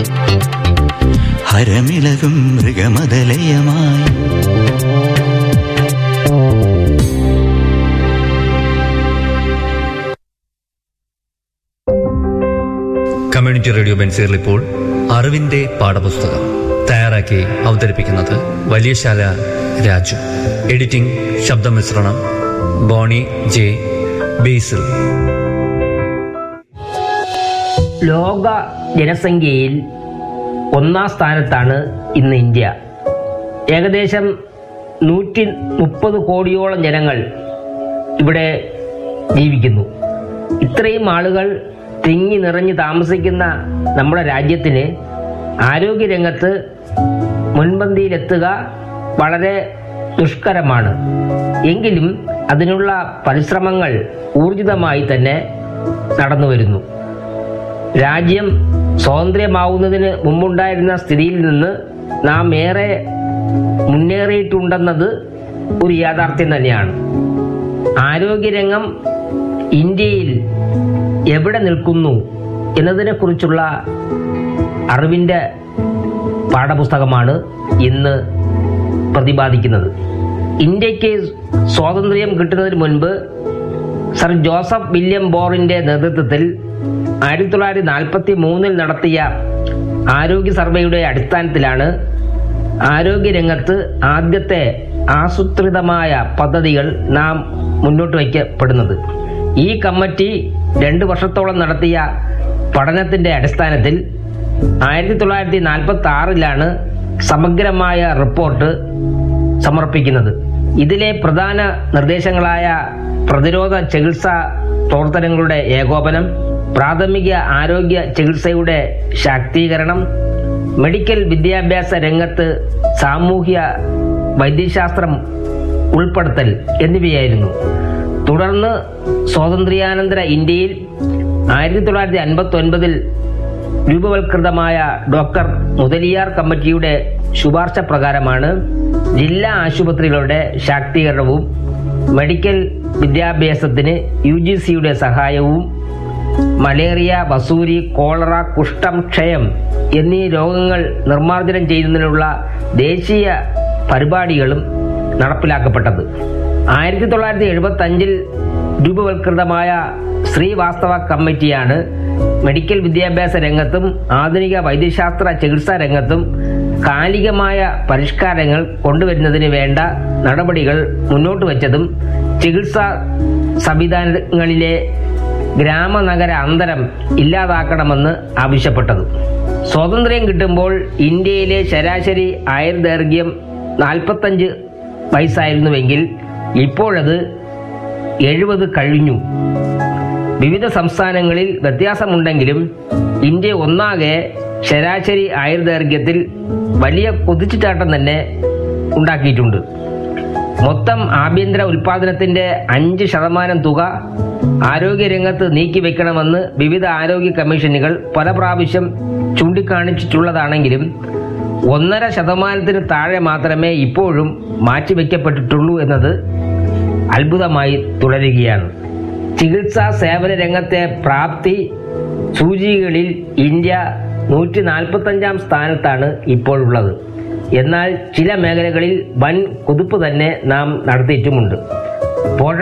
ഹരമിളകും മൃഗമതലയമായി community radio ബെൻസീറിൽ ഇപ്പോൾ അറിവിന്റെ പാഠപുസ്തകം തയ്യാറാക്കി അവതരിപ്പിക്കുന്നത് വലിയശാല രാജു എഡിറ്റിംഗ് ശബ്ദമിശ്രണം ബോണി ജെ ബേസിൽ ലോക ജനസംഖ്യയിൽ ഒന്നാം സ്ഥാനത്താണ് ഇന്ന് ഇന്ത്യ ഏകദേശം നൂറ്റി മുപ്പത് കോടിയോളം ജനങ്ങൾ ഇവിടെ ജീവിക്കുന്നു ഇത്രയും ആളുകൾ തിങ്ങി നിറഞ്ഞ് താമസിക്കുന്ന നമ്മുടെ രാജ്യത്തിന് ആരോഗ്യരംഗത്ത് മുൻപന്തിയിലെത്തുക വളരെ ദുഷ്കരമാണ് എങ്കിലും അതിനുള്ള പരിശ്രമങ്ങൾ ഊർജിതമായി തന്നെ നടന്നു വരുന്നു രാജ്യം സ്വാതന്ത്ര്യമാവുന്നതിന് മുമ്പുണ്ടായിരുന്ന സ്ഥിതിയിൽ നിന്ന് നാം ഏറെ മുന്നേറിയിട്ടുണ്ടെന്നത് ഒരു യാഥാർത്ഥ്യം തന്നെയാണ് ആരോഗ്യരംഗം ഇന്ത്യയിൽ എവിടെ നിൽക്കുന്നു എന്നതിനെക്കുറിച്ചുള്ള അറിവിൻ്റെ പാഠപുസ്തകമാണ് ഇന്ന് പ്രതിപാദിക്കുന്നത് ഇന്ത്യക്ക് സ്വാതന്ത്ര്യം കിട്ടുന്നതിന് മുൻപ് സർ ജോസഫ് വില്യം ബോറിന്റെ നേതൃത്വത്തിൽ ആയിരത്തി തൊള്ളായിരത്തി നാൽപ്പത്തി മൂന്നിൽ നടത്തിയ ആരോഗ്യ സർവേയുടെ അടിസ്ഥാനത്തിലാണ് ആരോഗ്യരംഗത്ത് ആദ്യത്തെ ആസൂത്രിതമായ പദ്ധതികൾ നാം മുന്നോട്ട് വയ്ക്കപ്പെടുന്നത് ഈ കമ്മിറ്റി രണ്ട് വർഷത്തോളം നടത്തിയ പഠനത്തിന്റെ അടിസ്ഥാനത്തിൽ ആയിരത്തി തൊള്ളായിരത്തി നാൽപ്പത്തി ആറിലാണ് സമഗ്രമായ റിപ്പോർട്ട് സമർപ്പിക്കുന്നത് ഇതിലെ പ്രധാന നിർദ്ദേശങ്ങളായ പ്രതിരോധ ചികിത്സാ പ്രവർത്തനങ്ങളുടെ ഏകോപനം പ്രാഥമിക ആരോഗ്യ ചികിത്സയുടെ ശാക്തീകരണം മെഡിക്കൽ വിദ്യാഭ്യാസ രംഗത്ത് സാമൂഹ്യ വൈദ്യശാസ്ത്രം ഉൾപ്പെടുത്തൽ എന്നിവയായിരുന്നു തുടർന്ന് സ്വാതന്ത്ര്യാനന്തര ഇന്ത്യയിൽ ആയിരത്തി തൊള്ളായിരത്തി അൻപത്തി ഒൻപതിൽ രൂപവൽകൃതമായ ഡോക്ടർ മുതലിയാർ കമ്മിറ്റിയുടെ ശുപാർശ പ്രകാരമാണ് ജില്ലാ ആശുപത്രികളുടെ ശാക്തീകരണവും മെഡിക്കൽ വിദ്യാഭ്യാസത്തിന് യു ജി സിയുടെ സഹായവും മലേറിയ വസൂരി കോളറ കുഷ്ഠം ക്ഷയം എന്നീ രോഗങ്ങൾ നിർമ്മാർജ്ജനം ചെയ്യുന്നതിനുള്ള ദേശീയ പരിപാടികളും നടപ്പിലാക്കപ്പെട്ടത് ആയിരത്തി തൊള്ളായിരത്തി എഴുപത്തി അഞ്ചിൽ രൂപവൽകൃതമായ ശ്രീവാസ്തവ കമ്മിറ്റിയാണ് മെഡിക്കൽ വിദ്യാഭ്യാസ രംഗത്തും ആധുനിക വൈദ്യശാസ്ത്ര ചികിത്സാ രംഗത്തും കാലികമായ പരിഷ്കാരങ്ങൾ കൊണ്ടുവരുന്നതിന് വേണ്ട നടപടികൾ മുന്നോട്ട് വച്ചതും ചികിത്സാ സംവിധാനങ്ങളിലെ ഗ്രാമനഗര അന്തരം ഇല്ലാതാക്കണമെന്ന് ആവശ്യപ്പെട്ടതും സ്വാതന്ത്ര്യം കിട്ടുമ്പോൾ ഇന്ത്യയിലെ ശരാശരി ആയുർദൈർഘ്യം നാൽപ്പത്തഞ്ച് വയസ്സായിരുന്നുവെങ്കിൽ ഇപ്പോഴത് എഴുപത് കഴിഞ്ഞു വിവിധ സംസ്ഥാനങ്ങളിൽ വ്യത്യാസമുണ്ടെങ്കിലും ഇന്ത്യ ഒന്നാകെ ശരാശരി ആയുർദൈർഘ്യത്തിൽ വലിയ കുതിച്ചുചാട്ടം തന്നെ ഉണ്ടാക്കിയിട്ടുണ്ട് മൊത്തം ആഭ്യന്തര ഉൽപാദനത്തിന്റെ അഞ്ച് ശതമാനം തുക ആരോഗ്യരംഗത്ത് നീക്കിവെക്കണമെന്ന് വിവിധ ആരോഗ്യ കമ്മീഷനുകൾ പല പ്രാവശ്യം ചൂണ്ടിക്കാണിച്ചിട്ടുള്ളതാണെങ്കിലും ഒന്നര ശതമാനത്തിന് താഴെ മാത്രമേ ഇപ്പോഴും മാറ്റിവെക്കപ്പെട്ടിട്ടുള്ളൂ എന്നത് അത്ഭുതമായി തുടരുകയാണ് ചികിത്സാ സേവന രംഗത്തെ പ്രാപ്തി സൂചികകളിൽ ഇന്ത്യ നൂറ്റി നാൽപ്പത്തഞ്ചാം സ്ഥാനത്താണ് ഇപ്പോഴുള്ളത് എന്നാൽ ചില മേഖലകളിൽ വൻ കുതിപ്പ് തന്നെ നാം നടത്തിയിട്ടുമുണ്ട് പോഷ